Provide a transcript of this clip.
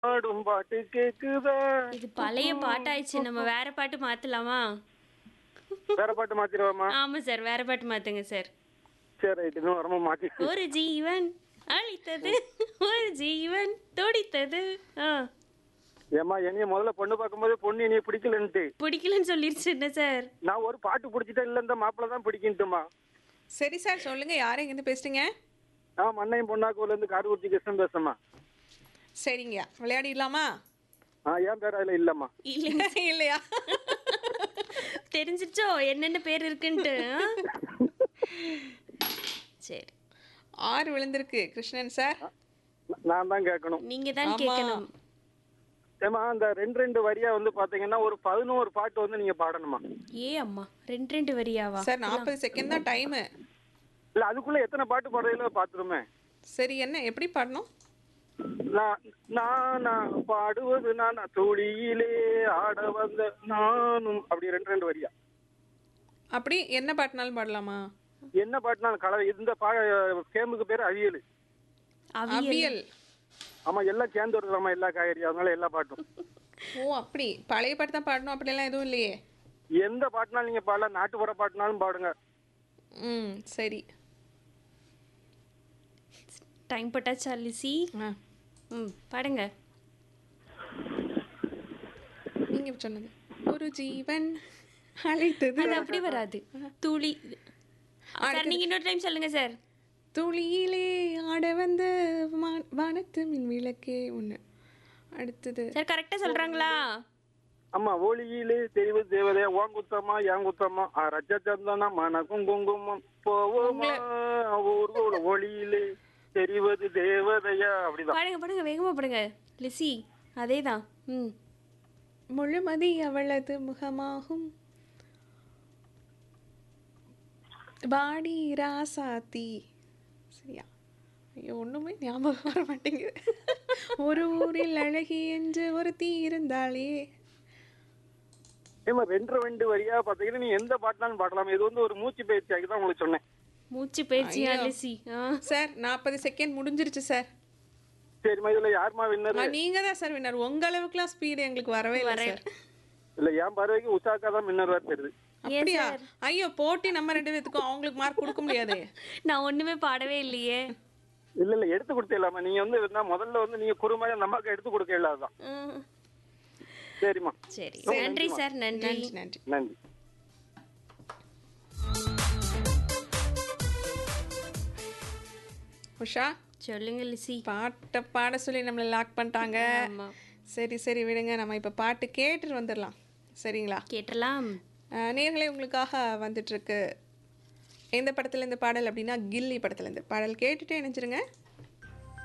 பாடும் பாட்டு கேக்குதா இது பழைய பாட்டாயிடுச்சு நம்ம வேற பாட்டு மாத்தலாமா வேற பாட்டு மாத்திடுவாமா ஆமா சார் வேற பாட்டு மாத்துங்க சார் சரி ரைட் இன்னும் வரமா மாத்தி ஒரு ஜீவன் அழித்தது ஒரு ஜீவன் துடித்தது ஆ ஏமா என்னைய முதல்ல பொண்ணு பார்க்கும்போது பொண்ணு என்னைய பிடிக்கலன்ட்டு பிடிக்கலன்னு சொல்லிருச்சு என்ன சார் நான் ஒரு பாட்டு பிடிச்சிட்டேன் இல்ல இந்த மாப்பிள்ள தான் பிடிக்கின்ட்டுமா சரி சார் சொல்லுங்க யார் எங்கேருந்து பேசுறீங்க நான் மண்ணையும் பொண்ணாக்கூர்ல இருந்து கார்குறிச்சி கிருஷ்ணன் பேசுமா சரிங்கய்யா விளையாடிடலாமா ஆ ஏன் பேர் அதுல இல்லம்மா இல்லைங்க இல்லையா தெரிஞ்சிருச்சோ என்னென்ன பேர் இருக்குன்ட்டு ஆ? சரி ஆறு விழுந்திருக்கு கிருஷ்ணன் சார் ந- நான் தான் கேட்கணும் நீங்க தான் ஆமா. கேட்கணும் ஏமா அந்த ரெண்டு ரெண்டு வரியா வந்து பாத்தீங்கன்னா ஒரு பதினோரு பாட்டு வந்து நீங்க பாடணுமா ஏ அம்மா ரெண்டு ரெண்டு வரியாவா சார் நாற்பது செகண்ட் தான் டைமு இல்ல அதுக்குள்ள எத்தனை பாட்டு பாடுறதுல பாத்துருமே சரி என்ன எப்படி பாடணும் நான் நான் நான் பாடுவது நான் துளியிலே ஆட வந்த நானும் அப்படி ரெண்டு ரெண்டு வரியா அப்படி என்ன பாட்டினாலும் பாடலாமா என்ன பாட்டுனாலும் கலவை இந்த பா கேமுக்கு பேரு அவியல் அவியல் அவியல் ஆமா எல்லாம் சேர்ந்து வருதாமா எல்லா காய்கறி அதனால எல்லா பாட்டும் ஓ அப்படி பழைய பாட்டு தான் பாடணும் அப்படிலாம் எதுவும் இல்லையே எந்த பாட்டுனாலும் நீங்க பாடலாம் நாட்டுப்புற பாட்டுனாலும் பாடுங்க ம் சரி டைம் பட்டாச்சா லிசி ஆ ம் பாடுங்க நீங்க சொன்னது ஒரு ஜீவன் அழைத்தது அது அப்படி வராது துளி சார் நீங்க இன்னொரு டைம் சொல்லுங்க சார் துளியிலே ஆட வந்த வா- வானத்து மின் விளக்கே ஒன்று அடுத்தது சார் கரெக்டா சொல்றாங்களா ஆமா ஒளியிலே தெரிவது தேவதையா ஓங்குத்தமா ஏங்குத்தமா ரஜ சந்தனா மனக்கும் குங்குமம் போவோமா ஊர்வல ஒளியிலே தெரிவது தேவதையா அப்படிதான் பாடுங்க பாடுங்க வேகமா பாடுங்க லிசி அதேதான் ம் முழுமதி அவளது முகமாகும் பாடி ராசாத்தி சரியா ஐயோ ஒண்ணுமே ஞாபகம் வர மாட்டேங்குது ஒரு ஊரில் அழகி என்று ஒரு தீ இருந்தாளே ஏமா ரெண்டு ரெண்டு வரியா பாத்தீங்கன்னா நீ எந்த பாட்டுனாலும் பாடலாம் இது வந்து ஒரு மூச்சு பயிற்சியாக்கி தான் உங்களுக்கு சொன்னேன் மூச்சு பயிற்சியா லிசி ஆ சார் நாற்பது செகண்ட் முடிஞ்சிருச்சு சார் சரிம்மா இதுல யாருமா வின்னர் நீங்க தான் சார் வின்னர் உங்க அளவுக்குலாம் ஸ்பீடு எங்களுக்கு வரவே இல்லை சார் இல்ல என் பார்வைக்கு உஷாக்கா தான் வின்னர் வர தெரியுது அப்படியா ஐயோ போட்டி நம்ம ரெண்டு பேத்துக்கும் அவங்களுக்கு மார்க் கொடுக்க முடியாது நான் ஒண்ணுமே பாடவே இல்லையே இல்ல இல்ல எடுத்து கொடுத்துடலாமா நீங்க வந்து என்ன முதல்ல வந்து நீங்க குறுமையா நமக்கு எடுத்து கொடுக்க இல்லாதான் ம். சரிம்மா சரி நன்றி சார் நன்றி நன்றி நன்றி நன்றி உஷா சொல்லுங்க லிசி பாட்டை பாட சொல்லி நம்மளை லாக் பண்ணிட்டாங்க ஆமா சரி சரி விடுங்க நம்ம இப்போ பாட்டு கேட்டுட்டு வந்துடலாம் சரிங்களா கேட்டலாம் அஹ், நேர்களே உங்களுக்காக வந்துட்டுருக்கு எந்த படத்துல இந்த பாடல் அப்படின்னா கில்லி படத்துல இந்த பாடல் கேட்டுட்டே நினைச்சிருங்க